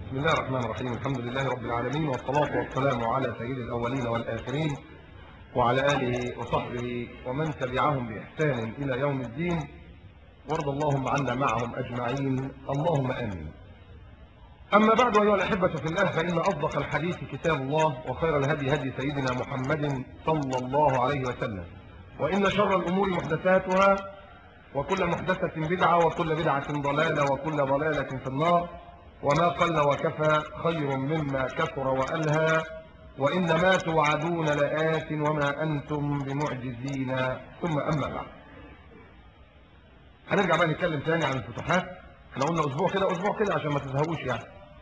بسم الله الرحمن الرحيم الحمد لله رب العالمين والصلاة والسلام على سيد الأولين والآخرين وعلى آله وصحبه ومن تبعهم بإحسان إلى يوم الدين وارض اللهم عنا معهم أجمعين اللهم آمين أما بعد أيها الأحبة في الله فإن أصدق الحديث كتاب الله وخير الهدي هدي سيدنا محمد صلى الله عليه وسلم وإن شر الأمور محدثاتها وكل محدثة بدعة وكل بدعة ضلالة وكل ضلالة في النار وما قل وكفى خير مما كثر وألهى وإنما توعدون لآت وما أنتم بمعجزين ثم أما بعد هنرجع بقى نتكلم تاني عن الفتوحات احنا قلنا أسبوع كده أسبوع كده عشان ما تزهقوش يعني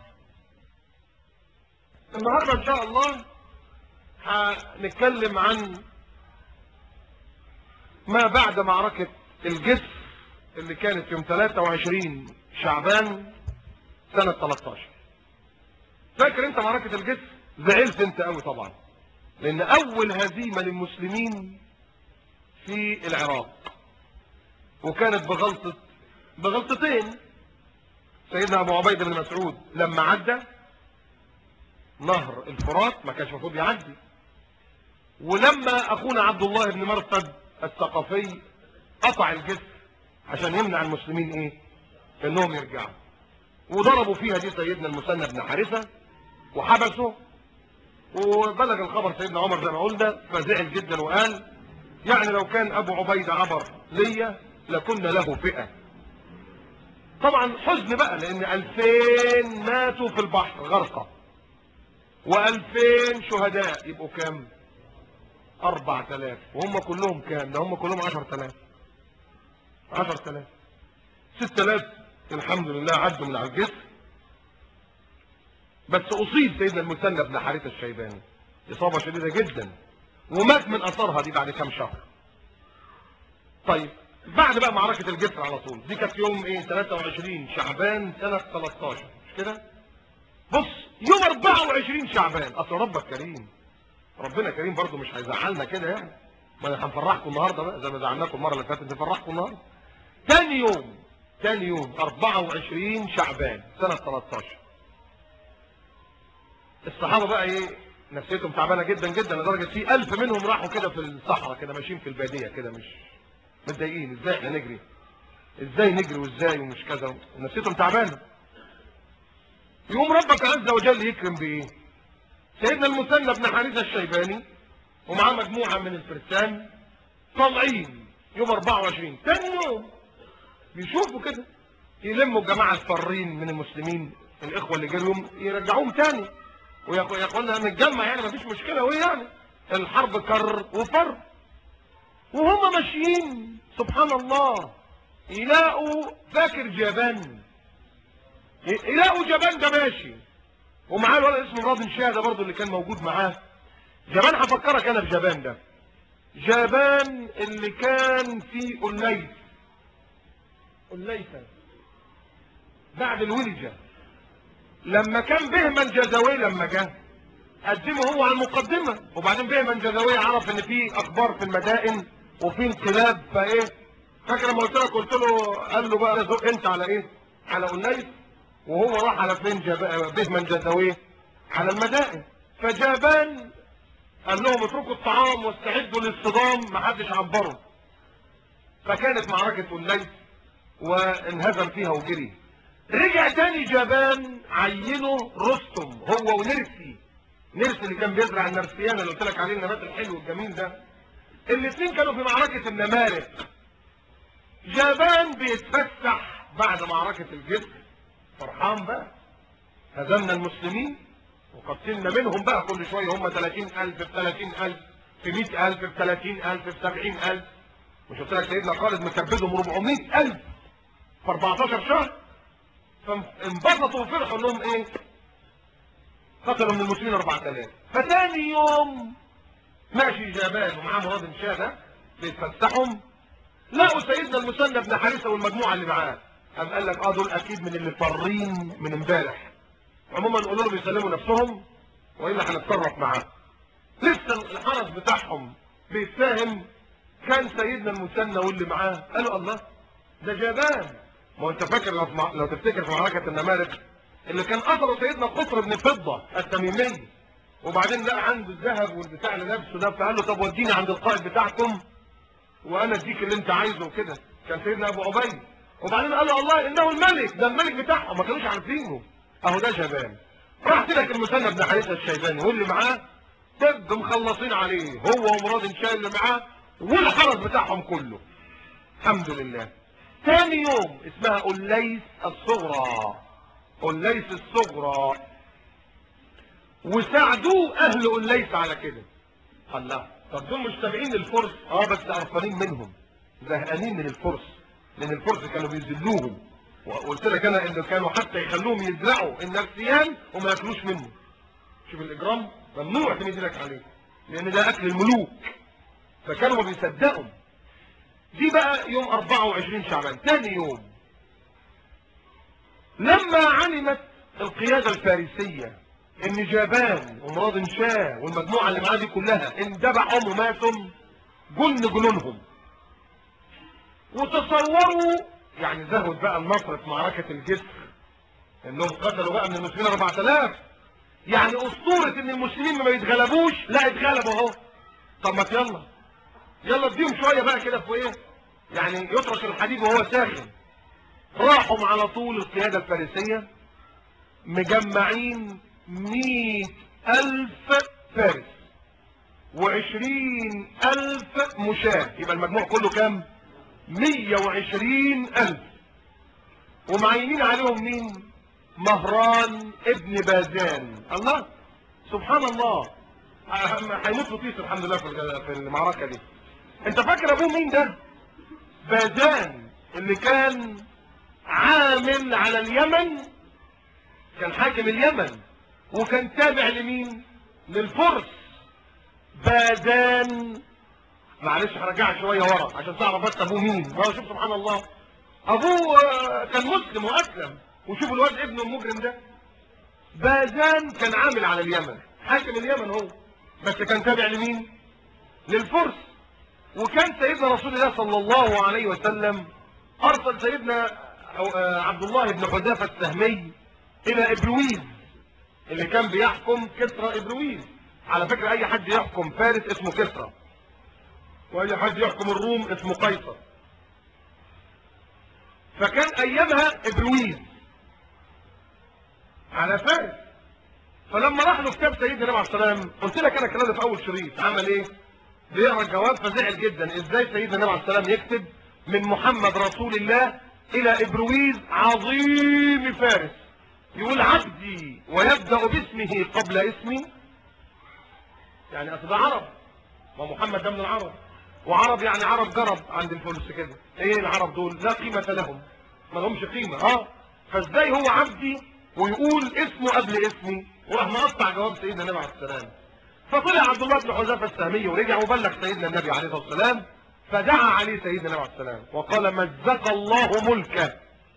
النهاردة إن شاء الله هنتكلم عن ما بعد معركة الجسر اللي كانت يوم 23 شعبان سنة 13 فاكر انت معركة الجسر زعلت انت قوي طبعا لان اول هزيمة للمسلمين في العراق وكانت بغلطة بغلطتين سيدنا ابو عبيدة بن مسعود لما عدى نهر الفرات ما كانش المفروض يعدي ولما اخونا عبد الله بن مرصد الثقفي قطع الجسر عشان يمنع المسلمين ايه انهم يرجعوا وضربوا فيها دي سيدنا المثنى بن حارثة وحبسه وبلغ الخبر سيدنا عمر زي ما قلنا فزعل جدا وقال يعني لو كان ابو عبيدة عبر ليا لكنا له فئة طبعا حزن بقى لان الفين ماتوا في البحر غرقة والفين شهداء يبقوا كام اربع تلاف وهم كلهم كام ده هم كلهم عشر تلاف عشر تلاف ست تلاف الحمد لله عدوا من على الجسر بس اصيب سيدنا المثنى بن حارثة الشيباني اصابة شديدة جدا ومات من اثرها دي بعد كام شهر طيب بعد بقى معركة الجسر على طول دي كانت يوم ايه 23 شعبان سنة 13 مش كده بص يوم 24 شعبان اصل ربك كريم ربنا كريم برضه مش هيزعلنا كده يعني ما هنفرحكم النهارده بقى زي ما زعلناكم المره اللي فاتت نفرحكم النهارده تاني يوم تاني يوم 24 شعبان سنة 13 الصحابة بقى ايه نفسيتهم تعبانة جدا جدا لدرجة في ألف منهم راحوا كده في الصحراء كده ماشيين في البادية كده مش متضايقين ازاي احنا نجري ازاي نجري وازاي ومش كذا نفسيتهم تعبانة يقوم ربك عز وجل يكرم بايه سيدنا المثنى بن حارثة الشيباني ومعاه مجموعة من الفرسان طالعين يوم 24 تاني يوم بيشوفوا كده يلموا الجماعة الفارين من المسلمين الإخوة اللي جريهم يرجعوهم تاني ويقولنا نتجمع يعني مفيش مشكلة وإيه يعني الحرب كر وفر وهم ماشيين سبحان الله يلاقوا فاكر جبان يلاقوا جبان ده ماشي ومعاه الولد اسمه رابن شاه ده برضه اللي كان موجود معاه جبان هفكرك انا بجبان ده جبان اللي كان في قليس قليسة بعد الولجة لما كان بهمن جزاوي لما جه قدمه هو على المقدمة وبعدين بهمن جزاوي عرف ان في اخبار في المدائن وفي انقلاب فايه فاكر لما قلت لك قلت له قال له بقى زق انت على ايه على قليس وهو راح على فين جب... بهمن جزاوي على المدائن فجابان قال لهم اتركوا الطعام واستعدوا للصدام ما حدش عبره فكانت معركة قليس وانهزم فيها وجري رجع تاني جبان عينه رستم هو ونرسي نرسي اللي كان بيزرع النرسيان اللي قلت لك عليه النبات الحلو الجميل ده الاثنين كانوا في معركة النمارق جبان بيتفسح بعد معركة الجسر فرحان بقى هزمنا المسلمين وقتلنا منهم بقى كل شوية هم 30000 في 30000 في 100000 في 30000 في 70000 مش قلت لك سيدنا خالد مكبدهم 400000 في 14 شهر فانبسطوا وفرحوا انهم ايه قتلوا من المسلمين 4000 فتاني يوم ماشي جبان ومعاه مراد الشاه ده بيتفسحهم لقوا سيدنا المثنى بن حارثه والمجموعه اللي معاه قام قال لك اه دول اكيد من اللي فارين من امبارح عموما قولوا لهم يسلموا نفسهم والا هنتصرف معاه لسه الحرس بتاعهم بيتفاهم كان سيدنا المثنى واللي معاه قالوا الله ده جبان ما هو انت فاكر لو, لو تفتكر في معركه النمارق اللي كان اثره سيدنا قطر بن فضه التميمي وبعدين لقى عنده الذهب والبتاع اللي لابسه ده فقال له طب وديني عند القائد بتاعكم وانا اديك اللي انت عايزه وكده كان سيدنا ابو عبيد وبعدين قال له الله انه الملك ده الملك بتاعهم ما كانوش عارفينه اهو ده شبان راح لك المثنى بن حارثه الشيباني واللي معاه طب مخلصين عليه هو ومراد شاي اللي معاه والحرس بتاعهم كله الحمد لله ثاني يوم اسمها الليث الصغرى الليث الصغرى وساعدوه اهل الليث على كده الله طب دول مش تابعين للفرس اه بس قرفانين منهم زهقانين من الفرس لان الفرس كانوا بيذلوهم وقلت لك انا انه كانوا حتى يخلوهم يزرعوا النفسيان وما ياكلوش منه شوف الاجرام ممنوع تمد لك عليه لان ده اكل الملوك فكانوا ما بيصدقوا دي بقى يوم 24 شعبان تاني يوم لما علمت القيادة الفارسية ان جابان ومراد شاه والمجموعة اللي معاه دي كلها اندبحوا وماتوا جن جنونهم وتصوروا يعني زهد بقى النصر في معركة الجسر انهم قتلوا بقى من المسلمين 4000 يعني اسطورة ان المسلمين ما يتغلبوش لا اتغلبوا اهو طب ما يلا يلا اديهم شوية بقى كده في ايه يعني يترك الحديد وهو ساخن راحوا على طول القيادة الفارسية مجمعين مئة ألف فارس وعشرين ألف مشاة يبقى المجموع كله كام مية وعشرين ألف ومعينين عليهم مين مهران ابن بازان الله سبحان الله هيموت في طيس الحمد لله في المعركة دي انت فاكر ابوه مين ده بازان اللي كان عامل على اليمن كان حاكم اليمن وكان تابع لمين للفرس بازان معلش هرجع شويه ورا عشان تعرف بس ابوه مين ما هو شوف سبحان الله ابوه كان مسلم واسلم وشوف الواد ابنه المجرم ده بازان كان عامل على اليمن حاكم اليمن هو بس كان تابع لمين للفرس وكان سيدنا رسول الله صلى الله عليه وسلم ارسل سيدنا عبد الله بن حذافه السهمي الى ابرويز اللي كان بيحكم كسرى ابرويز على فكره اي حد يحكم فارس اسمه كسرى واي حد يحكم الروم اسمه قيصر فكان ايامها ابرويز على فارس فلما راح له كتاب سيدنا النبي عليه السلام قلت لك انا الكلام ده في اول شريط عمل ايه بيقرا الجواب فزعل جدا ازاي سيدنا النبي عليه السلام يكتب من محمد رسول الله الى ابرويز عظيم فارس يقول عبدي ويبدا باسمه قبل اسمي يعني اصل ده عرب ما محمد ده من العرب وعرب يعني عرب جرب عند الفلس كده ايه العرب دول لا قيمه لهم ما لهمش قيمه اه فازاي هو عبدي ويقول اسمه قبل اسمي وراح مقطع جواب سيدنا النبي عليه السلام فطلع عبد الله بن حذافه السهمي ورجع وبلغ سيدنا النبي عليه الصلاه والسلام فدعا عليه سيدنا النبي عليه السلام وقال مزق الله ملكه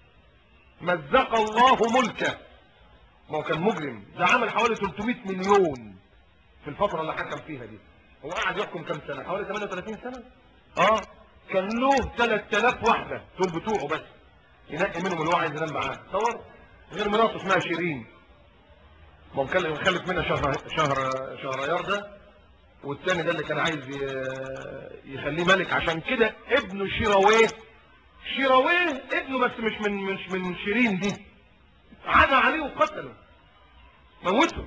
مزق الله ملكه ما هو كان مجرم ده عمل حوالي 300 مليون في الفتره اللي حكم فيها دي هو قعد يحكم كام سنه حوالي 38 سنه اه كان له 3000 واحده دول بتوعه بس ينقي منهم اللي هو عايز ينام معاه تصور غير مراته اسمها شيرين ما هو كان خلف منها شهر شهر شهريار ده والتاني ده اللي كان عايز يخليه ملك عشان كده ابنه شيراويه شيراويه ابنه بس مش من مش من شيرين دي عدى عليه وقتله موته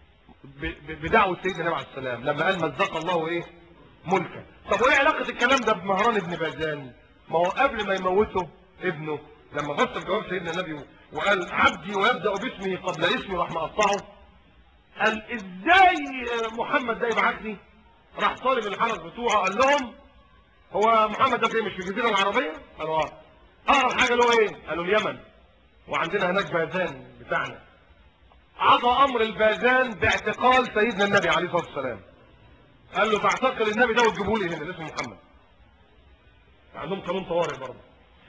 بدعوة سيدنا النبي عليه السلام لما قال مزق الله ايه ملكه طب وايه علاقة الكلام ده بمهران ابن بازان ما هو قبل ما يموته ابنه لما بص جواب سيدنا النبي وقال عبدي ويبدأ باسمه قبل اسمي راح مقطعه قال ازاي محمد ده يبعتني راح طالب الحرس بتوعه قال لهم هو محمد ده فين مش في الجزيره العربيه قالوا اه اقرب حاجه له ايه قالوا اليمن وعندنا هناك بازان بتاعنا عطى امر البازان باعتقال سيدنا النبي عليه الصلاه والسلام قال له تعتقل النبي ده وتجيبه لي هنا اسمه محمد عندهم قانون طوارئ برضه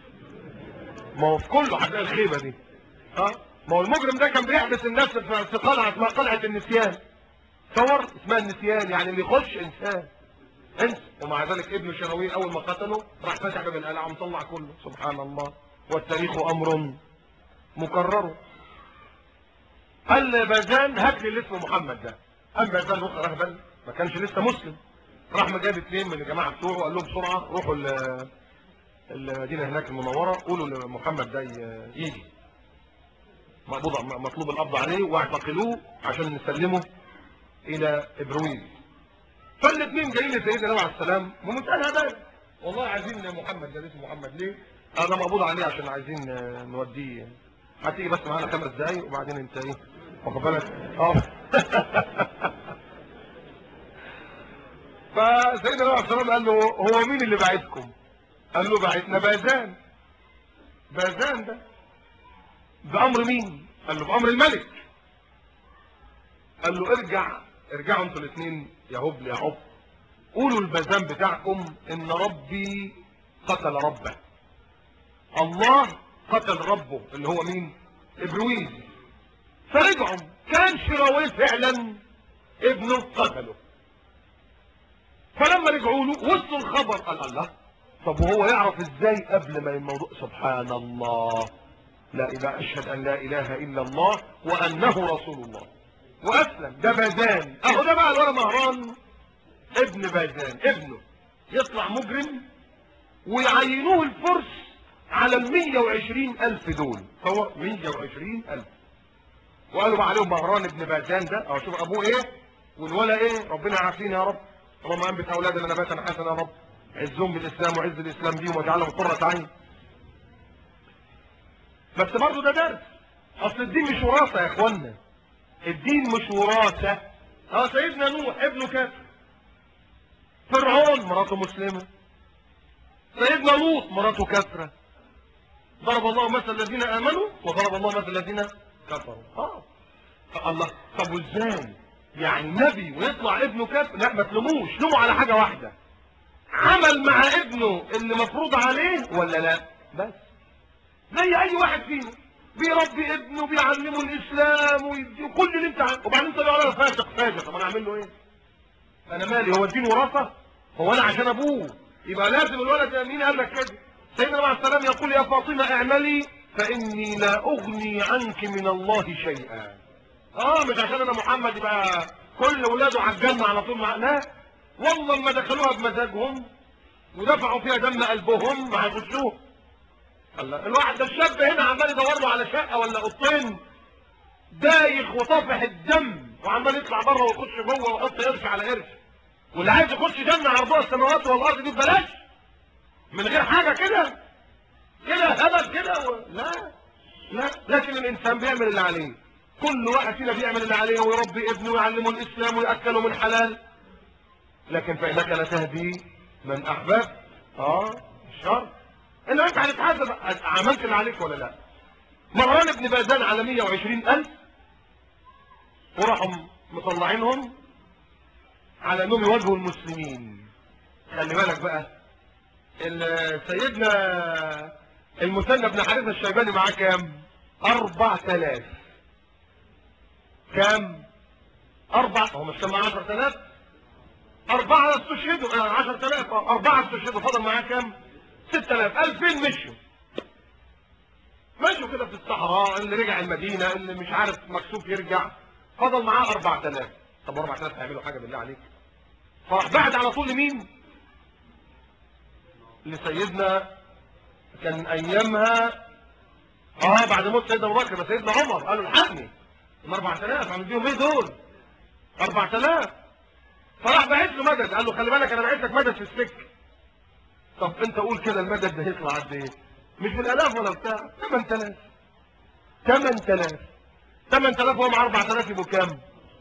ما هو في كله هتلاقي الخيبه دي ها ما هو المجرم ده كان بيحبس الناس في قلعه اسمها قلعه النسيان تصور اسمها النسيان يعني اللي يخش انسان انس ومع ذلك ابن شراويه اول ما قتله راح فتح باب القلعه ومطلع كله سبحان الله والتاريخ امر مكرر قال لبازان هات لي اللي اسمه محمد ده قام بازان روح رهبل ما كانش لسه مسلم راح مجاب اثنين من الجماعه بتوعه قال لهم بسرعه روحوا ال- المدينه هناك المنوره قولوا لمحمد ده ي- يجي مقبوض مطلوب القبض عليه واعتقلوه عشان نسلمه الى ابرويل فالاثنين جايين لسيدنا النبي عليه السلام بمنتهى الهدايا والله عايزين محمد ده اسمه محمد ليه؟ هذا مقبوض عليه عشان عايزين آه، نوديه هتيجي بس معانا خمس دقايق وبعدين انت ايه واخد بالك اه فسيدنا النبي عليه السلام قال له هو مين اللي بعتكم؟ قال له بعتنا بازان بازان ده بأمر مين؟ قال له بأمر الملك قال له ارجع ارجعوا انتوا الاثنين يا هبل يا عب قولوا البزان بتاعكم ان ربي قتل ربه الله قتل ربه اللي هو مين ابرويل فرجعوا كان شراويه فعلا ابنه قتله فلما رجعوا له وصلوا الخبر قال الله طب وهو يعرف ازاي قبل ما الموضوع سبحان الله لا اله اشهد ان لا اله الا الله وانه رسول الله واسلم ده بازان اهو ده بقى الولد مهران ابن بازان ابنه يطلع مجرم ويعينوه الفرس على ال 120 الف دول هو 120 الف وقالوا بقى عليهم مهران ابن بازان ده اهو شوف ابوه ايه والولا ايه ربنا يعافينا يا رب اللهم انبت اولادنا نباتا حسنا يا رب عزهم بالاسلام وعز الاسلام بيهم واجعلهم قرة عين بس برضه ده درس اصل الدين مش وراثه يا اخوانا الدين مش وراثه اه سيدنا نوح ابنه كافر فرعون مراته مسلمه سيدنا لوط مراته كافره ضرب الله مثل الذين امنوا وضرب الله مثل الذين كفروا اه الله طب وازاي يعني نبي ويطلع ابنه كافر لا ما تلوموش لوموا على حاجه واحده عمل مع ابنه اللي مفروض عليه ولا لا بس زي اي واحد فينا بيربي ابنه بيعلمه الاسلام ويديه كل اللي انت عارفه وبعدين انت يقول انا فاسق فاجر طب انا اعمل له ايه انا مالي هو الدين وراثه هو انا عشان ابوه يبقى لازم الولد ده مين قال لك كده سيدنا عليه السلام يقول يا فاطمه اعملي فاني لا اغني عنك من الله شيئا اه مش عشان انا محمد يبقى كل ولاده على الجنه على طول مع لا والله ما دخلوها بمزاجهم ودفعوا فيها دم قلبهم ما هيخشوه الله الواحد ده الشاب هنا عمال يدور له على شقه ولا اوضتين دايخ وطافح الدم وعمال يطلع بره ويخش جوه ويحط قرش على قرش واللي عايز يخش جنه عرضها السماوات والارض دي ببلاش من غير حاجه كده كده هبل كده و... لا لا لكن الانسان بيعمل اللي عليه كل واحد فينا بيعمل اللي عليه ويربي ابنه ويعلمه الاسلام وياكله من حلال لكن فانك لا تهدي من احببت اه الشر ان انت هتتحاسب عملت اللي عليك ولا لا مروان ابن بازان على 120 الف وراحوا مطلعينهم على انهم يواجهوا المسلمين خلي بالك بقى ال- سيدنا المثنى بن حارثه الشيباني معاه كام 4000 كام أربع هو مش كان معاه 10000 أربعة استشهدوا آه، 10000 آه، أربعة استشهدوا فضل معاه كام 6000 2000 مشوا مشوا كده في الصحراء اللي رجع المدينة اللي مش عارف مكسوف يرجع فضل معاه 4000 طب 4000 هيعملوا حاجة بالله عليك فراح بعد على طول لمين لسيدنا كان ايامها اه بعد موت سيدنا ابو بكر بس سيدنا عمر قالوا الحقني ال 4000 عم بيهم ايه دول 4000 فراح بعت له مدد قال له خلي بالك انا بعت لك مدد في السكه طب انت قول كده المدد ده هيطلع قد ايه مش بالالاف ولا بتاع 8000 8000 8000 وهم 4000 يبقوا كام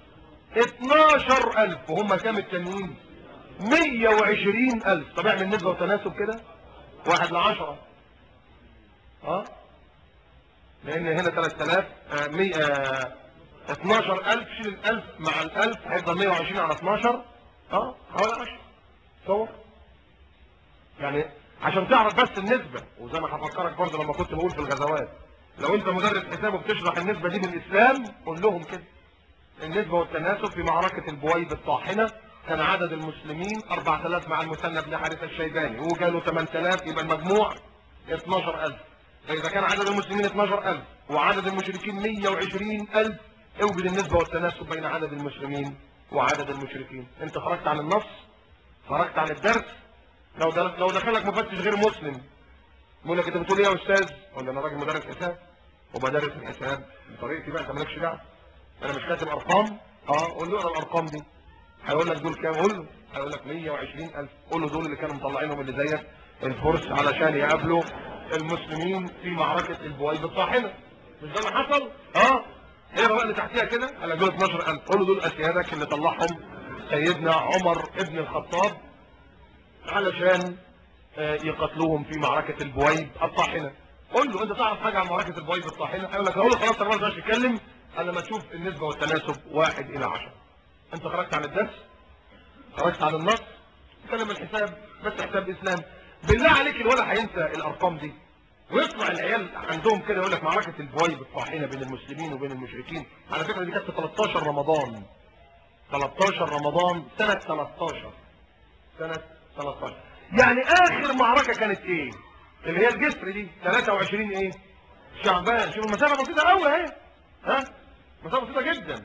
12000 وهم كام التانيين 120000 طب اعمل نسبة وتناسب كده واحد لعشرة اه لان هنا 3000 آه مي... آه 12000 شيل الالف مع الالف هيفضل 120 على 12 اه حوالي 10 صور يعني عشان تعرف بس النسبة وزي ما هفكرك برضه لما كنت بقول في الغزوات لو انت مدرس حساب وبتشرح النسبة دي بالاسلام قول لهم كده النسبة والتناسب في معركة البويض الطاحنة كان عدد المسلمين 4000 مع المثنى بن حارثة الشيباني وقالوا 8000 يبقى المجموع 12000 فإذا كان عدد المسلمين 12000 وعدد المشركين 120000 اوجد النسبة والتناسب بين عدد المسلمين وعدد المشركين انت خرجت عن النص خرجت عن الدرس لو دل- لو دخلك مفتش غير مسلم يقول لك انت بتقول ايه يا استاذ ولا انا راجل مدرس حساب وبدرس الحساب بطريقتي بقى انت مالكش دعوه انا مش كاتب ارقام اه قول له اقرا الارقام دي هيقول لك دول كام قول له هيقول لك 120000 قول له دول اللي كانوا مطلعينهم اللي زيك الفرس علشان يقابلوا المسلمين في معركه البويض الطاحنه مش ده اللي حصل اه اقرا بقى اللي تحتيها كده قال لك دول 12000 قول له دول اسيادك اللي طلعهم سيدنا عمر ابن الخطاب علشان آه، يقتلوهم في معركة البويض الطاحنة قول له انت تعرف حاجة عن معركة البويض الطاحنة هيقول لك هقول له خلاص انا ما اقدرش اتكلم الا لما تشوف النسبة والتناسب واحد الى عشرة انت خرجت عن الدرس خرجت عن النص تكلم الحساب بس حساب اسلام بالله عليك الولد هينسى الارقام دي ويطلع العيال عندهم كده يقول لك معركة البويض الطاحنة بين المسلمين وبين المشركين على فكرة دي كانت في 13 رمضان 13 رمضان سنة 13 سنة 13 يعني اخر معركة كانت ايه اللي هي الجسر دي 23 ايه شعبان شوف المسافة بسيطة قوي اهي ها مسافة بسيطة جدا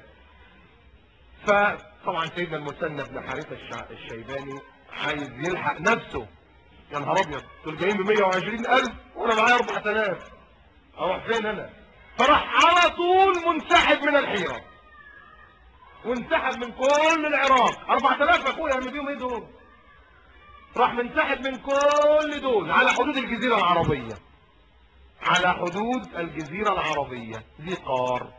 فطبعا سيدنا المثنى بن حارثة الشع- الشيباني عايز يلحق نفسه يا نهار ابيض دول جايين ب 120000 وانا معايا 4000 اروح فين انا فراح على طول منسحب من الحيرة وانسحب من كل العراق 4000 اخويا يعمل بيهم ايه دول راح منسحب من كل دول على حدود الجزيرة العربية على حدود الجزيرة العربية ذي قار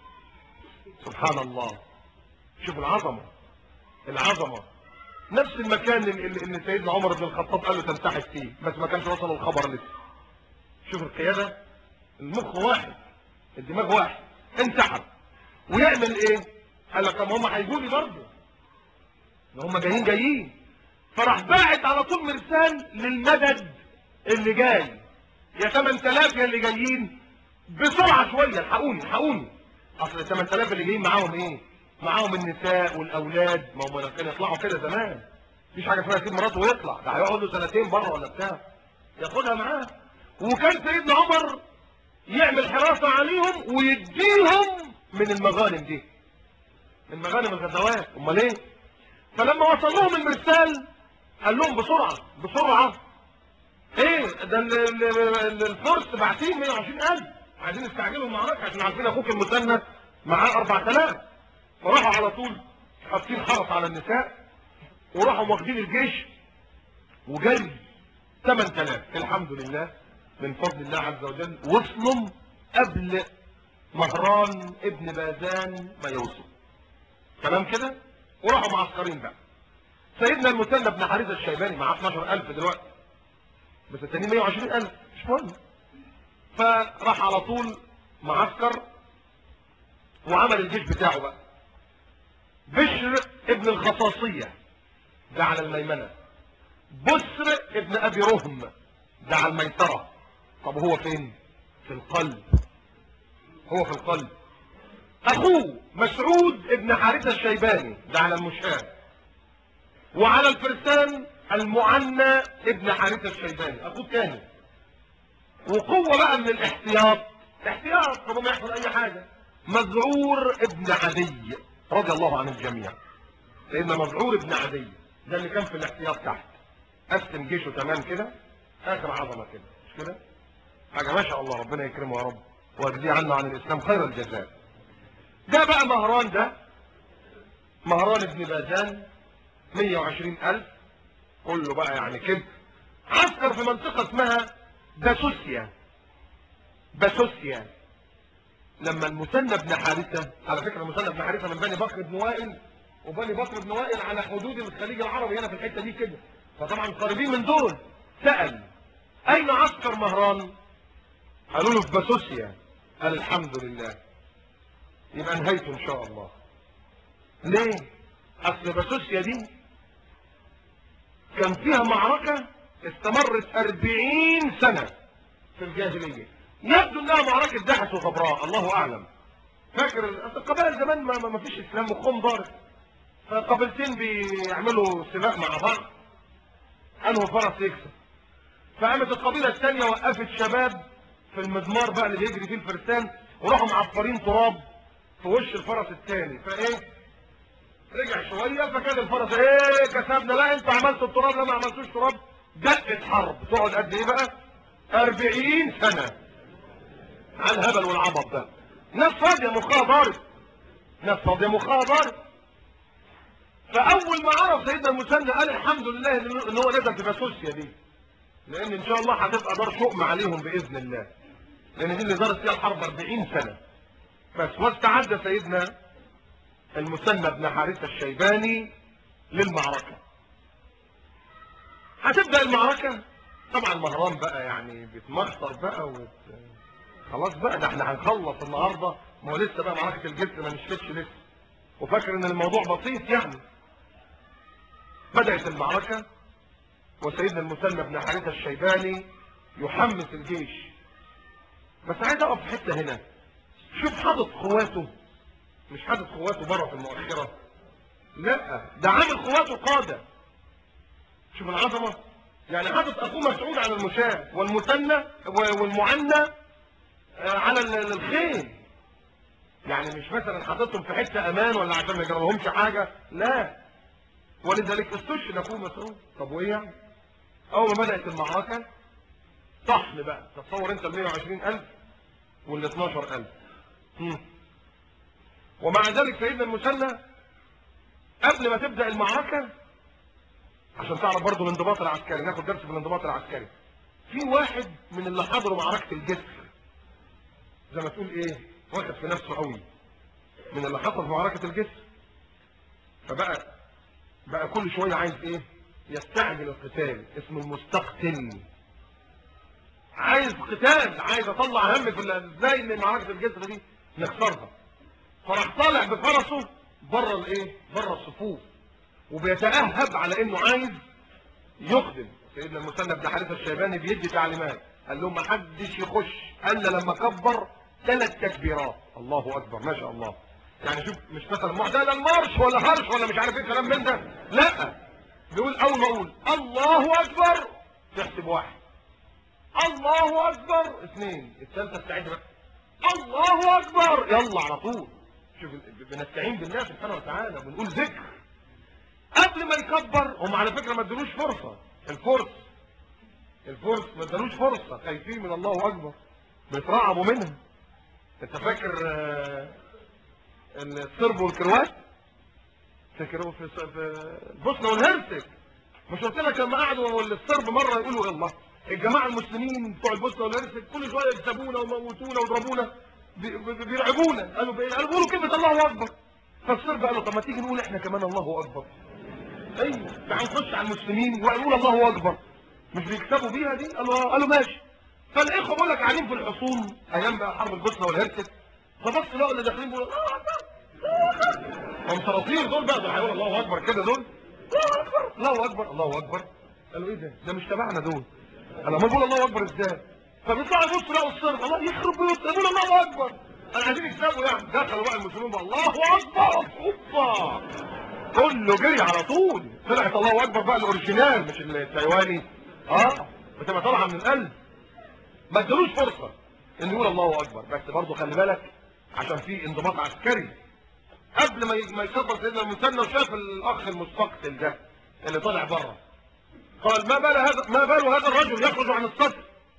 سبحان الله شوف العظمة العظمة نفس المكان اللي, اللي اللي سيدنا عمر بن الخطاب قال له تنسحب فيه بس ما كانش وصل الخبر لسه شوف القيادة المخ واحد الدماغ واحد انسحب ويعمل ايه قال لك طب هم هيجوا لي برضه ده هم جايين جايين فراح باعت على طول مرسال للمدد اللي جاي يا 8000 يا اللي جايين بسرعه شويه الحقوني الحقوني اصل ال 8000 اللي جايين معاهم ايه معاهم النساء والاولاد ما هم كانوا يطلعوا كده زمان مفيش حاجه اسمها يسيب مراته ويطلع ده هيقعد له سنتين بره ولا بتاع ياخدها معاه وكان سيدنا عمر يعمل حراسه عليهم ويديهم من المغانم دي من مغانم الغزوات امال ايه فلما وصل لهم المرسال قال لهم بسرعة بسرعة ايه ده ال- ال- ال- الفرس باعتين 120000 عايزين يستعجلوا المعركة عشان عارفين اخوك المثنى معاه 4000 فراحوا على طول حاطين حرس على النساء وراحوا واخدين الجيش وجري 8000 الحمد لله من فضل الله عز وجل وصلوا قبل مهران ابن بازان ما يوصل تمام كده وراحوا معسكرين بقى سيدنا المثنى بن حارثة الشيباني معاه 12000 دلوقتي بس التانيين 120000 مش مهم فراح على طول معسكر وعمل الجيش بتاعه بقى بشر ابن الخصاصية ده على الميمنة بسر ابن ابي رهم ده على الميسرة طب هو فين في القلب هو في القلب اخوه مسعود ابن حارثة الشيباني ده على المشهاد وعلى الفرسان المعنى ابن حارثة الشيباني اخوه تاني وقوة بقى من الاحتياط احتياط طب ما يحصل اي حاجة مذعور ابن عدي رضي الله عن الجميع لان مذعور ابن عدي ده اللي كان في الاحتياط تحت قسم جيشه تمام كده اخر عظمة كده مش كده حاجة ما شاء الله ربنا يكرمه يا رب ويجزيه عنه عن الاسلام خير الجزاء ده بقى مهران ده مهران ابن بازان 120 ألف كله بقى يعني كده عسكر في منطقة اسمها باسوسيا باسوسيا لما المثنى بن حارثة على فكرة المثنى بن حارثة من بني بكر بن وائل وبني بكر بن وائل على حدود الخليج العربي هنا في الحتة دي كده فطبعا قريبين من دول سأل أين عسكر مهران قالوا له في باسوسيا قال الحمد لله يبقى نهايته ان شاء الله ليه اصل باسوسيا دي كان فيها معركة استمرت أربعين سنة في الجاهلية يبدو انها معركة دهس وغبراء الله اعلم فاكر ال- أصل القبائل زمان ما, ما ما فيش اسلام مخهم ضارب فقبيلتين بيعملوا سباق مع بعض انه فرس يكسب فقامت القبيلة الثانية وقفت شباب في المضمار بقى اللي بيجري فيه الفرسان وراحوا معفرين تراب في وش الفرس الثاني فايه رجع شويه فكان الفرس ايه كسبنا لا انت عملت التراب لا ما عملتوش تراب دقه حرب تقعد قد ايه بقى 40 سنه على الهبل والعبط ده ناس فاضيه مخها ضارب ناس فاضيه مخها ضارب فاول ما عرف سيدنا المثنى قال الحمد لله ان هو نزل في فاسوسيا دي لان ان شاء الله هتبقى دار شؤم عليهم باذن الله لان دي اللي دارت فيها الحرب 40 سنه بس واستعد سيدنا المثنى بن حارثه الشيباني للمعركه هتبدا المعركه طبعا مهران بقى يعني بيتمخطر بقى وت... خلاص بقى ده احنا هنخلص النهارده ما هو لسه بقى معركه الجسر ما نشفتش لسه وفاكر ان الموضوع بسيط يعني بدات المعركه وسيدنا المثنى بن حارثه الشيباني يحمس الجيش بس عايز اقف في حته هنا شوف حاطط قواته مش حاطط قواته بره في المؤخره لا ده عامل قواته قاده شوف العظمه يعني حاطط اخوه مسعود على المشاة والمثنى والمعنى على الخيل يعني مش مثلا حاططهم في حته امان ولا عشان ما يجرالهمش حاجه لا ولذلك استشهد اخوه مسعود طب وايه يعني اول ما بدات المعركه طحن بقى تصور انت ال 120000 وال 12000 ومع ذلك سيدنا المثنى قبل ما تبدا المعركه عشان تعرف برضه الانضباط العسكري ناخد درس في الانضباط العسكري في واحد من اللي حضروا معركه الجسر زي ما تقول ايه واخد في نفسه قوي من اللي حصل في معركه الجسر فبقى بقى كل شويه عايز ايه يستعجل القتال اسمه المستقتل عايز قتال عايز اطلع هم في ازاي ان معركه الجسر دي نخسرها فراح طالع بفرسه بره الايه بره الصفوف وبيتاهب على انه عايز يخدم سيدنا المثنى بن حارثه الشيباني بيدي تعليمات قال لهم ما حدش يخش الا لما كبر ثلاث تكبيرات الله اكبر ما شاء الله يعني شوف مش مثلا معدل المارش ولا هرش ولا مش عارف ايه كلام من ده لا بيقول اول ما اقول الله اكبر تحسب واحد الله اكبر اثنين الثالثه استعد بقى الله اكبر يلا على طول شوف بنستعين بالله سبحانه وتعالى وبنقول ذكر قبل ما يكبر هم على فكره ما ادلوش فرصه الفرس الفرس ما ادلوش فرصه خايفين من الله اكبر بيترعبوا منها انت فاكر الصرب والكروات فاكروا في البوسنه والهرسك مش قلت لك لما قعدوا الصرب مره يقولوا يلا الجماعه المسلمين بتوع البوسنه والهرسك كل شويه يكسبونا ويموتونا ويضربونا بيرعبونا قالوا قالوا بيقولوا كلمه الله اكبر فالصرب قالوا طب ما تيجي نقول احنا كمان الله اكبر ايوه تعال نخش على المسلمين ونقول الله اكبر مش بيكسبوا بيها دي قالوا قالوا ماشي فالاخوه بقول لك قاعدين في الحصون ايام بقى حرب البوسنه والهرسك فبص لقوا اللي داخلين بيقولوا الله اكبر هم صراصير دول بقى دول هيقولوا الله اكبر كده دول الله اكبر الله اكبر قالوا ايه ده ده مش تبعنا دول انا ما بقول الله اكبر ازاي فبيطلعوا يبصوا لقوا الصرب الله يخرب بيوت يقولوا الله اكبر انا عايزين يكسبوا يعني دخلوا بقى المسلمين بقى الله اكبر اوبا كله جري على طول طلعت الله اكبر بقى الاوريجينال مش التايواني اه بتبقى طالعه من القلب ما ادلوش فرصه ان يقول الله اكبر بس برضه خلي بالك عشان في انضباط عسكري قبل ما ما يكبر سيدنا المثنى وشاف الاخ المستقتل ده اللي طالع بره قال ما بال هذا ما بال هذا الرجل يخرج عن الصف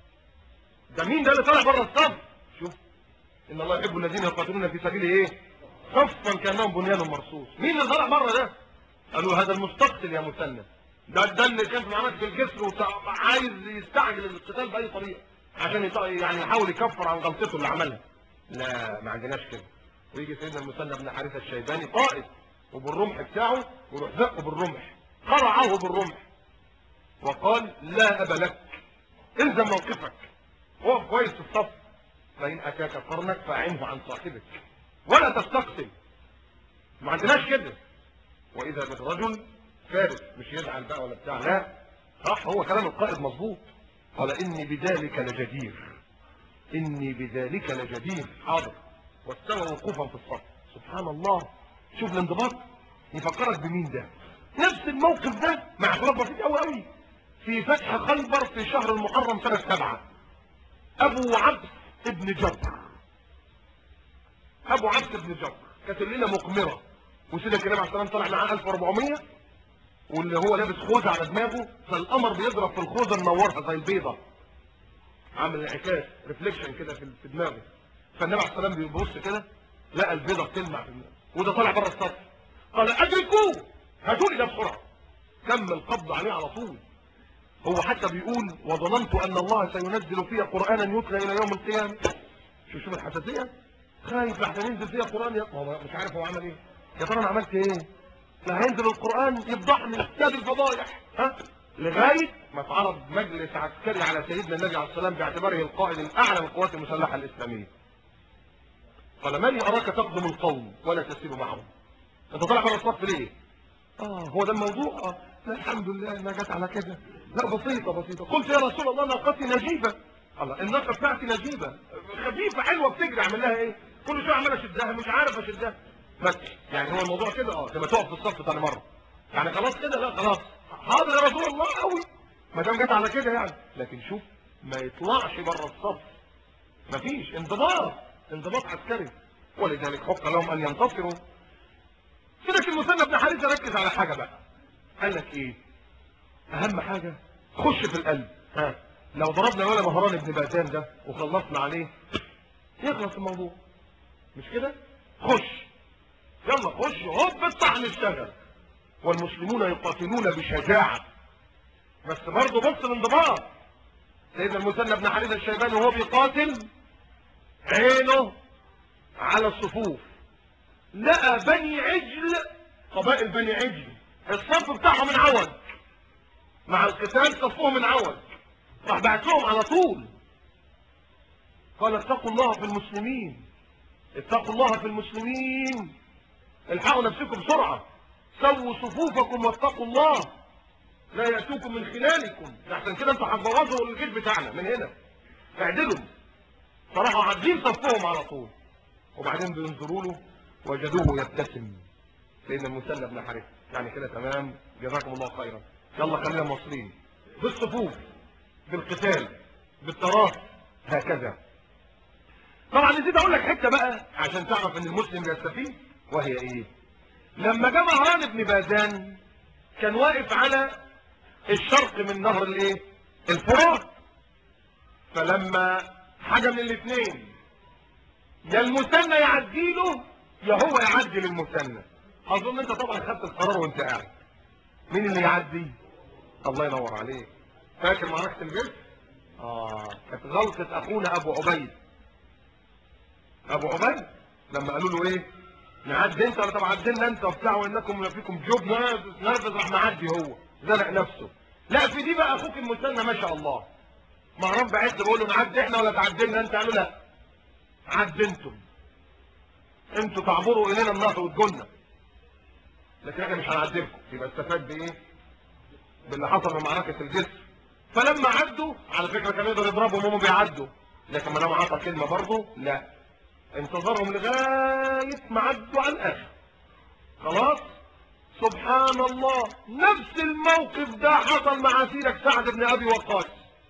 ده مين ده اللي طالع بره الصف شوف ان الله يحب الذين يقاتلون في سبيله ايه صفا كانهم بنيان مرصوص مين اللي طالع بره ده قالوا هذا المستقتل يا مثنى ده ده اللي كان في معركه في الجسر وعايز يستعجل القتال باي طريقه عشان يعني يحاول يكفر عن غلطته اللي عملها لا ما عندناش كده ويجي سيدنا المثنى بن حارثه الشيباني قائد وبالرمح بتاعه ويروح زقه بالرمح قرعه بالرمح وقال لا ابا لك الزم موقفك وقف كويس في الصف فان اتاك قرنك فاعنه عن صاحبك ولا تستقتل ما عندناش كده واذا بالرجل فارس مش يزعل بقى ولا بتاع لا صح هو كلام القائد مظبوط قال اني بذلك لجدير اني بذلك لجدير حاضر واستوى وقوفا في الصف سبحان الله شوف الانضباط يفكرك بمين ده نفس الموقف ده مع اختلاف بسيط قوي قوي في فتح خيبر في شهر المحرم سنة سبعة ابو عبد ابن جبر ابو عبد بن جبر كانت الليله مقمره وسيدنا الكريم عليه السلام طلع معاه 1400 واللي هو لابس خوذه على دماغه فالقمر بيضرب في الخوذه منورها زي البيضه عامل انعكاس ريفليكشن كده في في دماغه فالنبي عليه السلام بيبص كده لقى البيضه بتلمع في دماغه وده طالع بره السطح قال ادركوه هاتوا لي ده بسرعه تم القبض عليه على طول هو حتى بيقول وظننت ان الله سينزل فيها قرانا يتلى الى يوم القيامه شوف شوف الحساسيه خايف لحسن ينزل فيها قران يا هو مش عارف هو عمل ايه يا ترى انا عملت ايه لا هينزل القران يفضحني ساد الفضايح ها لغايه ما اتعرض مجلس عسكري على سيدنا النبي عليه السلام باعتباره القائد الاعلى للقوات المسلحه الاسلاميه قال من اراك تقدم القوم ولا تسير معهم انت طالع بره الصف ليه اه هو ده الموضوع اه لا الحمد لله انها جت على كده لا بسيطه بسيطه قلت يا رسول الله ناقتي نجيبه الله الناقه بتاعتي نجيبه خفيفه حلوه بتجري اعمل لها ايه كل شويه عمال اشدها مش عارف اشدها بس يعني هو الموضوع كده اه لما تقف في الصف ثاني مره يعني خلاص كده لا خلاص حاضر يا رسول الله قوي ما دام جت على كده يعني لكن شوف ما يطلعش بره الصف مفيش انضباط انضباط عسكري ولذلك حق لهم ان ينتصروا سيدك المثنى بن حارثه ركز على حاجه بقى قال لك ايه اهم حاجه خش في القلب ها لو ضربنا ولا مهران ابن بازان ده وخلصنا عليه يخلص الموضوع مش كده خش يلا خش هوب اطلع نشتغل والمسلمون يقاتلون بشجاعه بس برضه بص الانضباط سيدنا المثنى بن حارثه الشيباني وهو بيقاتل عينه على الصفوف لقى بني عجل قبائل بني عجل الصف بتاعهم انعوج مع القتال صفهم انعوج راح بعت لهم على طول قال اتقوا الله في المسلمين اتقوا الله في المسلمين الحقوا نفسكم بسرعة سووا صفوفكم واتقوا الله لا يأتوكم من خلالكم عشان كده انتوا هتبوظوا الجيش بتاعنا من هنا اعدلوا فراحوا عادين صفهم على طول وبعدين بينظروا له وجدوه يبتسم سيدنا المثنى بن حارثه يعني كده تمام جزاكم الله خيرا يلا خلينا مصريين بالصفوف بالقتال بالتراث هكذا طبعا نسيت اقول لك حته بقى عشان تعرف ان المسلم يستفيد وهي ايه لما جاء مهران بن بازان كان واقف على الشرق من نهر الايه الفرات فلما حاجه من الاثنين يا المثنى يعدي له يا هو يعدي للمثنى اظن انت طبعا خدت القرار وانت قاعد مين اللي يعدي الله ينور عليك فاكر معركه الجسر اه كانت غلطه اخونا ابو عبيد ابو عبيد لما قالوا له ايه نعدي انت ولا طب عدلنا انت وبتاع وانكم ما فيكم جوب نرفز نرفز راح معدي هو زنق نفسه لا في دي بقى اخوك المثنى ما شاء الله مهران بعز بيقول له نعدي احنا ولا تعدلنا انت قالوا لا عد انتم انتوا تعبروا الينا النهر وتجولنا لكن احنا مش هنعدلكم يبقى استفاد بايه باللي حصل في معركه الجسر فلما عدوا على فكره كانوا يقدروا يضربهم وهم بيعدوا لكن ما دام عطى كلمه برضه لا انتظرهم لغايه ما عدوا على الاخر خلاص سبحان الله نفس الموقف ده حصل مع سيدك سعد بن ابي وقاص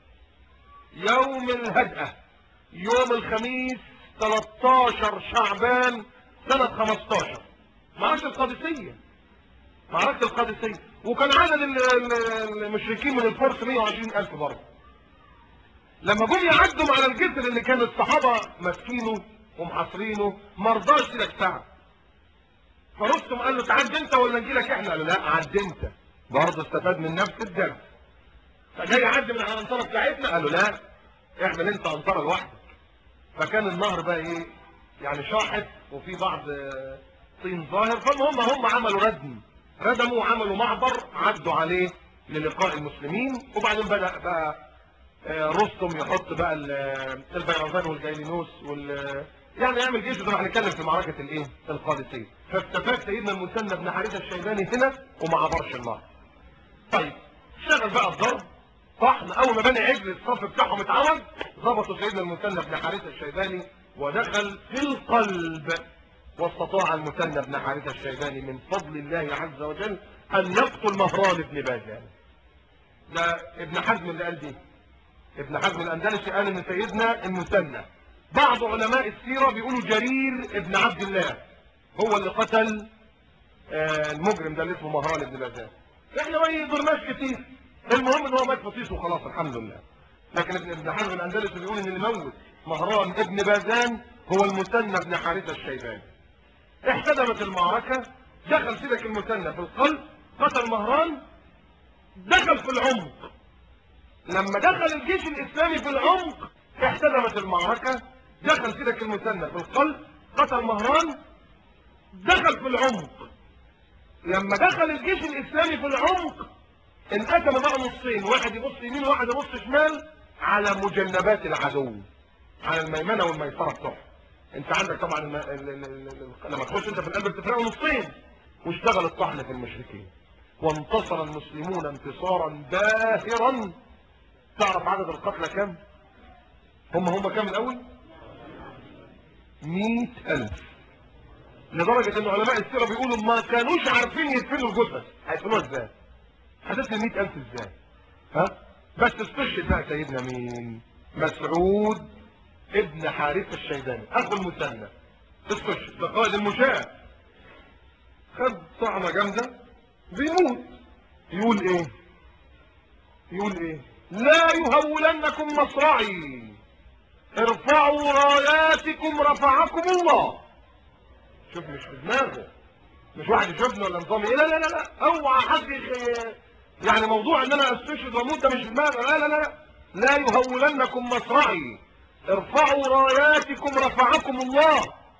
يوم الهدأة يوم الخميس 13 شعبان سنة 15 معركة القادسية معركة القادسية وكان عدد ال- ال- المشركين من الفرس 120 ألف برضه لما جم يعدوا على الجسر اللي كان الصحابة ماسكينه ومحاصرينه ما رضاش سيدك سعد فرستم قال له تعد انت ولا نجي لك احنا قال له لا عد انت برضه استفاد من نفس الدرس فجاي يعدي من على الانصاره بتاعتنا قال له لا اعمل انت انصاره لوحدك فكان النهر بقى ايه يعني شاحط وفي بعض آه، طين ظاهر فالمهم هم عملوا ردم ردموا وعملوا معبر عدوا عليه للقاء المسلمين وبعدين بدأ بقى آه، رستم يحط بقى ال- البيرزان والجايلينوس وال يعني يعمل جيش زي ما هنتكلم في معركة الايه القادسية فاستفاد سيدنا المثنى بن حارثة الشيباني هنا وما عبرش النهر طيب اشتغل بقى الضرب طحن اول ما بني عجل الصف بتاعهم اتعمل ضبطوا سيدنا المثنى بن حارثة الشيباني ودخل في القلب واستطاع المثنى بن حارثة الشيباني من فضل الله عز وجل ان يقتل مهران بن باجان ده ابن حزم اللي قال دي ابن حزم الاندلسي قال ان سيدنا المثنى بعض علماء السيرة بيقولوا جرير ابن عبد الله هو اللي قتل آه، المجرم ده اللي اسمه مهران ابن بازان احنا ما يضرناش كتير المهم ان هو مات فطيس وخلاص الحمد لله لكن ابن ابن حزم الاندلسي بيقول ان اللي موت مهران ابن بازان هو المثنى بن حارثه الشيباني احتدمت المعركه دخل سيدك المثنى في القلب قتل مهران دخل في العمق لما دخل الجيش الاسلامي في العمق احتدمت المعركه دخل سيدك المثنى في القلب قتل مهران دخل في العمق لما دخل الجيش الاسلامي في العمق انقسم بقى نصين واحد يبص يمين وواحد يبص شمال على مجنبات العدو على الميمنه والميسره بتوعه انت عندك طبعا الم... ال... ال... ال... ال... لما تخش انت في القلب بتفرقه نصين واشتغل الطحن في المشركين وانتصر المسلمون انتصارا باهرا تعرف عدد القتلى كم هم هم كم الاول مئة ألف لدرجة ان علماء السيرة بيقولوا ما كانوش عارفين يدفنوا الجثث هيدفنوها ازاي هتدفن مئة ألف ازاي ها بس استشهد بقى سيدنا مين مسعود ابن حارثة الشيباني اخو المثنى استشهد ده قائد المشاة خد طعنة جامدة بيموت يقول ايه يقول ايه لا يهولنكم مصرعي ارفعوا راياتكم رفعكم الله شوف مش في دماغه مش واحد يشوفني ولا نظامي ايه لا لا لا لا اوعى حد يخ- يعني موضوع ان انا استشهد واموت ده مش في دماغي لا لا لا لا لا يهولنكم مصرعي ارفعوا راياتكم رفعكم الله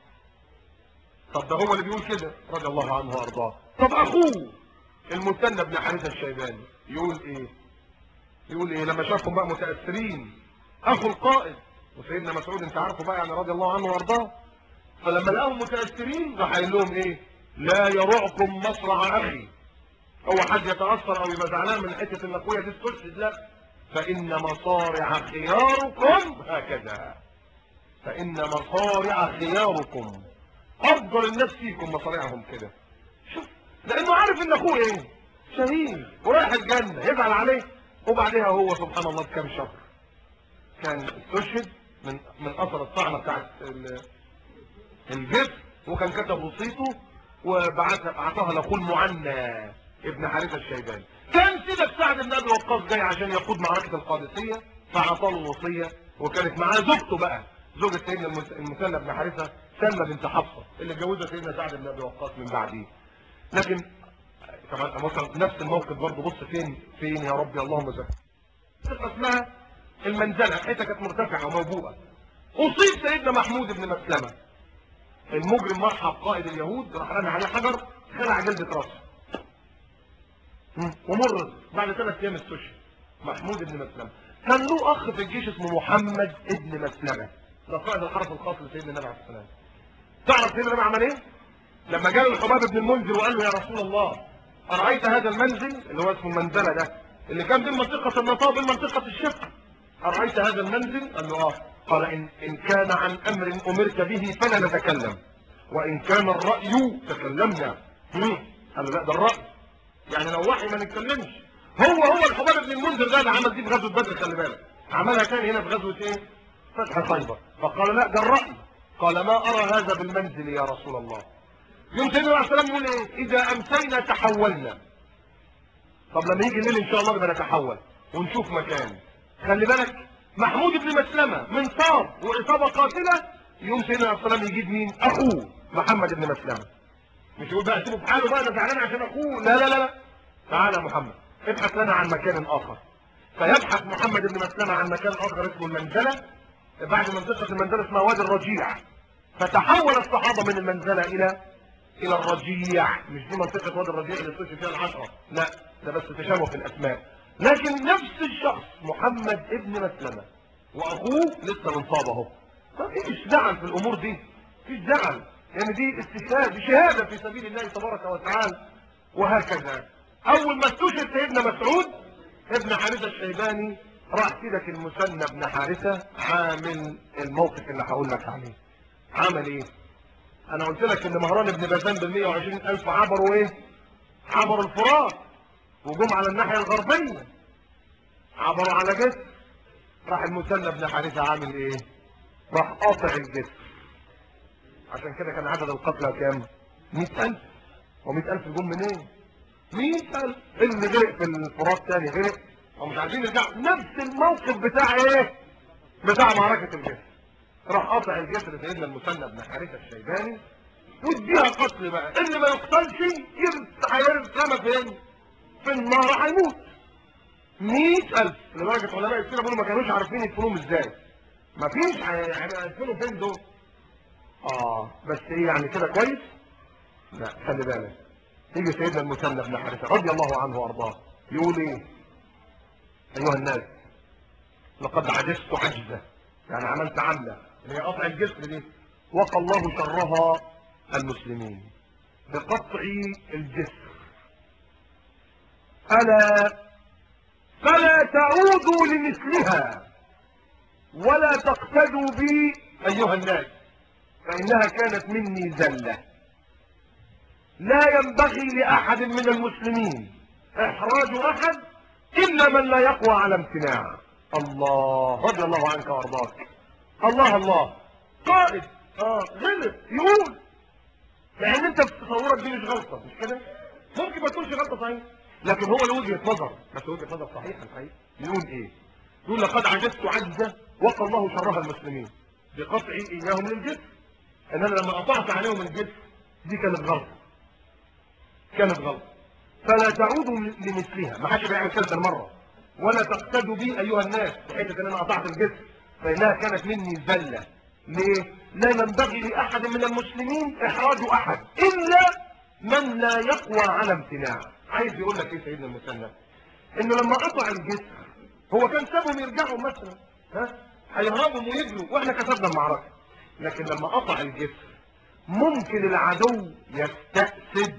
طب ده هو اللي بيقول كده رضي الله عنه وارضاه طب اخوه المثنى بن حارثه الشيباني يقول ايه يقول ايه لما شافهم بقى متاثرين اخو القائد وسيدنا مسعود انت عارفه بقى يعني رضي الله عنه وارضاه فلما لقاهم متاثرين راح قايل لهم ايه لا يرعكم مصرع اخي هو حد يتاثر او يبقى زعلان من حته ان اخويا دي استشهد لا فان مصارع خياركم هكذا فان مصارع خياركم افضل الناس فيكم مصارعهم كده شوف لانه عارف ان اخوه ايه شهيد ورايح الجنه يزعل عليه وبعدها هو سبحان الله بكام شهر كان استشهد من من اثر الطعنه بتاعت ال- الجسم وكان كتب وصيته وبعتها بعتها لاخوه المعنى ابن حارثه الشيباني كان سيدك سعد بن ابي وقاص جاي عشان يقود معركه القادسيه فاعطاه الوصيه وكانت معاه زوجته بقى زوجة سيدنا المس- المثنى بن حارثه سلمى بنت حفصه اللي اتجوزها سيدنا سعد بن ابي وقاص من بعديه لكن طبعا مثلا نفس الموقف برضه بص فين فين يا ربي اللهم زكي ثقة اسمها المنزلة حتة كانت مرتفعة وموبوءة أصيب سيدنا محمود بن مسلمة المجرم مرحب قائد اليهود راح رمى عليه حجر خلع جلدة راسه مم. ومر بعد ثلاث أيام استشهد محمود بن مسلمة كان له أخ في الجيش اسمه محمد بن مسلمة ده قائد الحرس الخاص لسيدنا النبي عليه السلام تعرف سيدنا النبي عمل ايه؟ لما جاء الحباب بن المنذر وقال له يا رسول الله أرأيت هذا المنزل اللي هو اسمه المنزلة ده اللي كان بين منطقة النطاق وبين منطقة الشق أرأيت هذا المنزل قال له آه قال إن, إن كان عن أمر أمرت به فلا نتكلم وإن كان الرأي تكلمنا مم. قال له لا ده الرأي يعني لو وحي ما نتكلمش هو هو الحباب بن المنذر ده اللي عمل دي في غزوة بدر خلي بالك عملها تاني هنا في غزوة ايه فتح خيبر فقال لا ده الرأي قال ما أرى هذا بالمنزل يا رسول الله يوم سيدنا عليه السلام يقول ايه اذا امسينا تحولنا طب لما يجي الليل ان شاء الله نبقى نتحول ونشوف مكان خلي بالك محمود بن مسلمة من صار وإصابة قاتلة يوم سيدنا عليه السلام يجيب مين أخوه محمد بن مسلمة مش يقول بقى سيبه في حاله بقى ده زعلان عشان أخوه لا لا لا لا تعالى يا محمد ابحث لنا عن مكان آخر فيبحث محمد بن مسلمة عن مكان آخر اسمه المنزلة بعد منطقة المنزلة اسمها وادي الرجيع فتحول الصحابة من المنزلة إلى الى الرجيع مش دي منطقة وادي الرجيع اللي تخش فيها العشرة لا ده بس تشابه في الاسماء لكن نفس الشخص محمد ابن مسلمة واخوه لسه منصاب اهو طب ايش زعل في الامور دي ايش زعل يعني دي استشهاد دي شهادة في سبيل الله تبارك وتعالى وهكذا اول ما استشهد سيدنا مسعود ابن حارثة الشيباني راح سيدك المثنى بن حارثة عامل الموقف اللي هقول لك عليه عمل ايه انا قلت لك ان مهران بن بازان بال 120 الف عبروا ايه عبروا الفرات وجم على الناحيه الغربيه عبروا على جسر راح المثنى بن حارثه عامل ايه راح قاطع الجسر عشان كده كان عدد القتلى كام 100000 و100000 جم منين 100000 اللي غرق في الفرات تاني غرق ومش عايزين يرجعوا نفس الموقف بتاع ايه بتاع معركة الجسر راح قاطع الجسر سيدنا المثنى بن حارثة الشيباني واديها قتل بقى اللي ما يقتلش يرس- هيرسم فين في النار هيموت مئة ألف لدرجة علماء السيرة بيقولوا ما كانوش عارفين يدفنوهم ازاي ما فيش هيدفنوا فين دول اه بس ايه يعني كده كويس لا خلي بالك يجي سيدنا المثنى بن حارثة رضي الله عنه وارضاه يقول ايه ايها الناس لقد عجزت عجزة يعني عملت عملة اللي هي قطع الجسر دي وقى الله شرها المسلمين بقطع الجسر ألا فلا تعودوا لمثلها ولا تقتدوا بي أيها الناس فإنها كانت مني زلة لا ينبغي لأحد من المسلمين إحراج أحد إلا من لا يقوى على امتناع الله رضي الله عنك وارضاك الله الله قائد اه غلط يقول لان انت في تصورك دي مش غلطه مش كده ممكن ما تكونش غلطه صحيح لكن هو له وجهه نظر بس وجهه نظر صحيحه الحقيقه يقول ايه يقول لقد عجزت عجزه وقى الله شرها المسلمين بقطع اياهم للجسر ان انا لما قطعت عليهم الجسر دي كانت غلطه كانت غلطه فلا تعودوا لمثلها ما حدش بيعمل كده المره ولا تقتدوا بي ايها الناس بحيث ان انا قطعت الجسر فانها كانت مني زله ليه لا ينبغي لاحد من المسلمين احراج احد الا من لا يقوى على امتناع عايز يقول لك ايه سيدنا المثنى انه لما قطع الجسر هو كان سابهم يرجعوا مثلا ها هيهربوا ويجروا واحنا كسبنا المعركه لكن لما قطع الجسر ممكن العدو يستأسد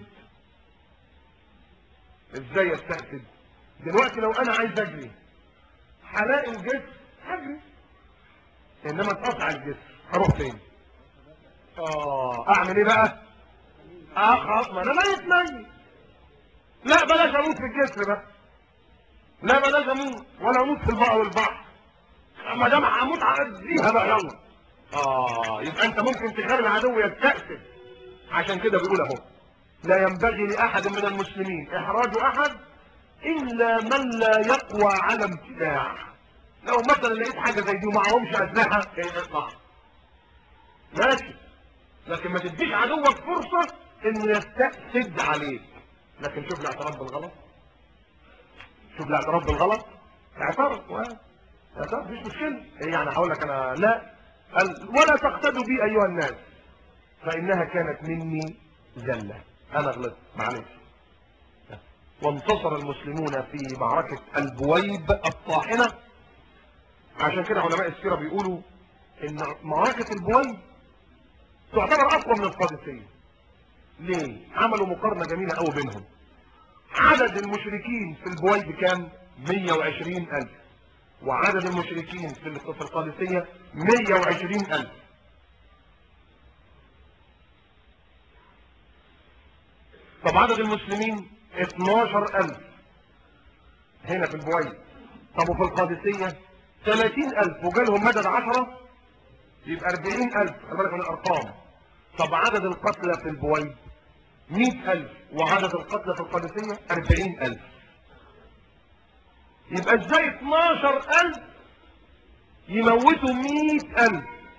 ازاي يستأسد دلوقتي لو انا عايز اجري هلاقي الجسر هجري انما اتقطع الجسر هروح فين اه اعمل ايه بقى اخاف ما انا ميت ميت لا بلاش اموت في الجسر بقى لا بلاش اموت ولا اموت في البحر والبحر ما دام هموت هعديها بقى يلا اه يبقى انت ممكن تخلي العدو يستأسد عشان كده بيقول اهو لا ينبغي لاحد من المسلمين احراج احد الا من لا يقوى على امتناع لو مثلا لقيت حاجه زي دي ومعهمش اسلحه ايه اطلع ماشي لكن ما تديش عدوك فرصه انه يستأسد عليك لكن شوف الاعتراف بالغلط شوف الاعتراف بالغلط اعترف و- اعترف مفيش مشكله ايه يعني هقول لك انا لا قال ولا تقتدوا بي ايها الناس فانها كانت مني زله انا غلطت معلش وانتصر المسلمون في معركة البويب الطاحنة عشان كده علماء السيرة بيقولوا ان معركة البويب تعتبر اقوى من القادسية ليه؟ عملوا مقارنة جميلة قوي بينهم عدد المشركين في البويب كام؟ 120 ألف وعدد المشركين في ال- في القادسية 120 ألف طب عدد المسلمين 12000 هنا في البويب طب وفي القادسية 30000 وجالهم مدد 10 يبقى 40000 خلي بالك من الارقام طب عدد القتلى في البويب 100000 وعدد القتلى في القادسية 40000 يبقى ازاي 12000 يموتوا 100000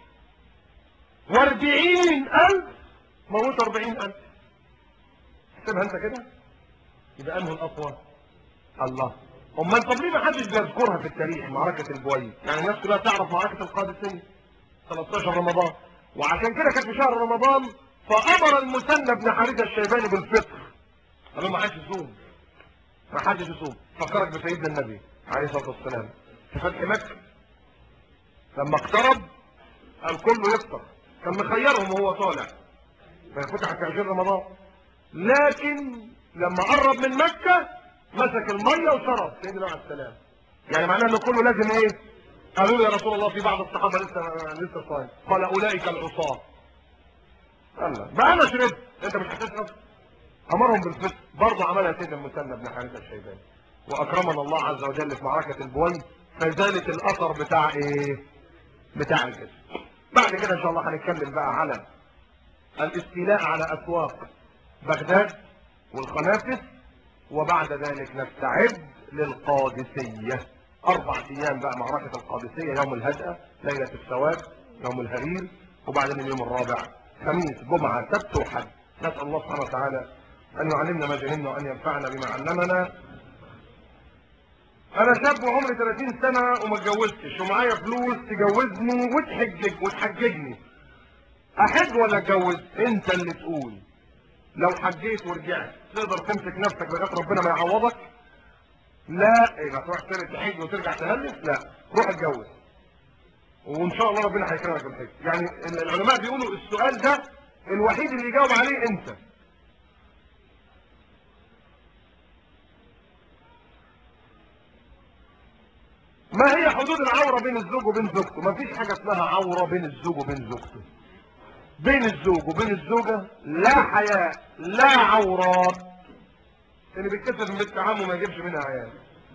و40000 موتوا 40000 احسبها انت كده يبقى انه الاقوى الله امال طب ليه ما حدش بيذكرها في التاريخ معركه البويب يعني الناس كلها تعرف معركه القادسيه 13 رمضان وعشان كده كانت في شهر رمضان فامر المثنى بن حارثه الشيباني بالفطر قال له ما حدش يصوم ما حدش يصوم فكرك بسيدنا النبي عليه الصلاه والسلام في فتح مكه لما اقترب قال كله يفطر كان مخيرهم وهو طالع ففتحت في 20 رمضان لكن لما قرب من مكة مسك المية وشرب سيدنا عليه السلام يعني معناه انه كله لازم ايه قالوا له يا رسول الله في بعض الصحابة لسه لسه صايم قال اولئك العصاة قال لا بقى انا شربت انت مش هتشرب امرهم بالفطر برضه عملها سيدنا المثنى بن حارثة الشيباني واكرمنا الله عز وجل في معركة البوي فزالت الاثر بتاع ايه بتاع الجسم بعد كده ان شاء الله هنتكلم بقى على الاستيلاء على اسواق بغداد والخنافس وبعد ذلك نستعد للقادسية اربع ايام بقى معركة القادسية يوم الهدأة ليلة السواد يوم الهرير وبعدين اليوم الرابع خميس جمعة سبت وحد نسأل الله سبحانه وتعالى ان يعلمنا ما جهلنا وان ينفعنا بما علمنا انا شاب وعمري 30 سنة وما اتجوزتش ومعايا فلوس تجوزني وتحجج وتحججني احج ولا اتجوز انت اللي تقول لو حجيت ورجعت تقدر تمسك نفسك لغايه ربنا ما يعوضك لا يبقى تروح تاني تحج وترجع تهلس لا روح اتجوز وان شاء الله ربنا هيكرمك بالحج يعني العلماء بيقولوا السؤال ده الوحيد اللي يجاوب عليه انت ما هي حدود العورة بين الزوج وبين زوجته ما فيش حاجة اسمها عورة بين الزوج وبين زوجته بين الزوج وبين الزوجة لا حياء لا عورات اللي بيتكسر من بنت عمه ما يجيبش منها عيال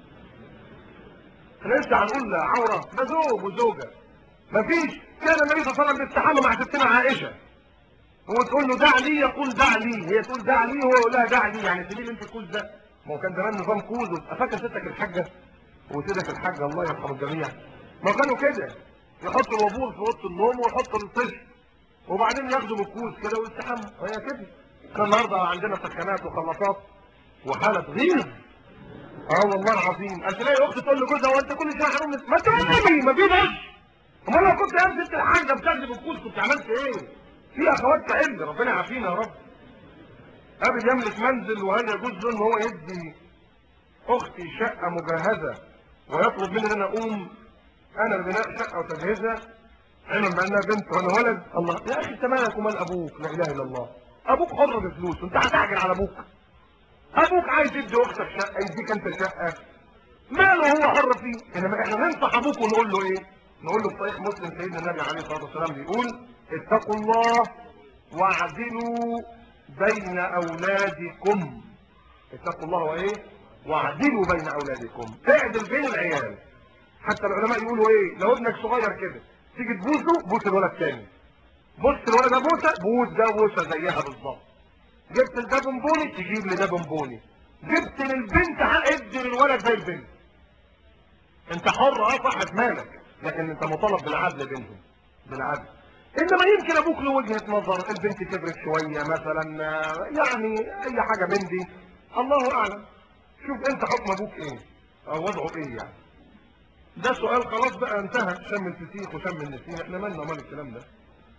احنا لسه هنقول لا عورة ده زوج وزوجة مفيش كان النبي صلى الله عليه وسلم بيستحمى مع ستنا عائشة هو تقول له دع لي يقول دع لي هي تقول دع لي هو يقول لها دع لي يعني سيبي لي انت الكوز ده ما هو كان زمان نظام كوز فاكر ستك الحاجة وسيدك الحاجة الله يرحم الجميع ما كانوا كده يحطوا الوابور في اوضه النوم ويحطوا الطفل وبعدين ياخدوا بالكوز كده ويستحموا هي كده كان النهارده عندنا سكنات وخلاطات وحالة غيظ اه والله العظيم انت تلاقي اخت تقول لجوزها وانت كل شويه حرام ما تقولي ما في دش امال لو كنت يا ست الحاجه بتاخدي بالكوز كنت عملت ايه؟ في اخوات تعل ربنا يعافينا يا رب ابي يملك منزل وهل يجوز له ان هو يدي اختي شقه مجهزه ويطلب مني ان انا اقوم انا ببناء شقه وتجهيزها علما بانها بنت وانا ولد الله يا اخي انت مالك ومال ابوك لا اله الا الله ابوك حر بفلوس انت هتعجل على ابوك ابوك عايز يدي اختك شقه يديك انت شقه ماله هو حر فيه انما احنا ننصح ابوك ونقول له ايه نقول له في صحيح مسلم سيدنا النبي عليه الصلاه والسلام بيقول اتقوا الله واعدلوا بين اولادكم اتقوا الله وايه واعدلوا بين اولادكم اعدل بين العيال حتى العلماء يقولوا ايه لو ابنك صغير كده تيجي تبوسه بوس الولد تاني بص الولد ده بوسه بوس ده بوسه زيها بالظبط جبت لده بونبوني تجيب لده بونبوني جبت للبنت ادي للولد زي البنت انت حر اه صاحب مالك لكن انت مطالب بالعدل بينهم بالعدل انما يمكن ابوك له وجهه نظر البنت كبرت شويه مثلا يعني اي حاجه من دي الله اعلم شوف انت حكم ابوك ايه او وضعه ايه يعني ده سؤال خلاص بقى انتهى شم الفسيخ وشم النسيم احنا مالنا ومال الكلام ده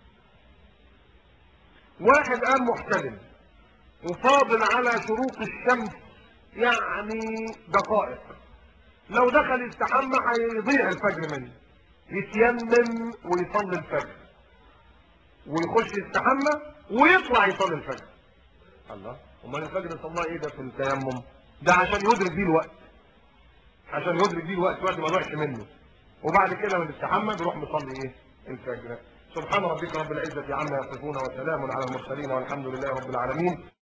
واحد قال محتلم وفاضل على شروط الشمس يعني دقائق لو دخل يستحمى هيضيع الفجر منه يتيمم ويصلي الفجر ويخش يستحمى ويطلع يصلي الفجر الله امال الفجر صلاه ايه ده في التيمم ده عشان يدرك بيه الوقت عشان يدرك بيه الوقت وقت ما ضيعش منه وبعد كده لما يستحمى بيروح مصلي ايه الفجر سبحان ربك رب العزه عما يصفون وسلام على المرسلين والحمد لله رب العالمين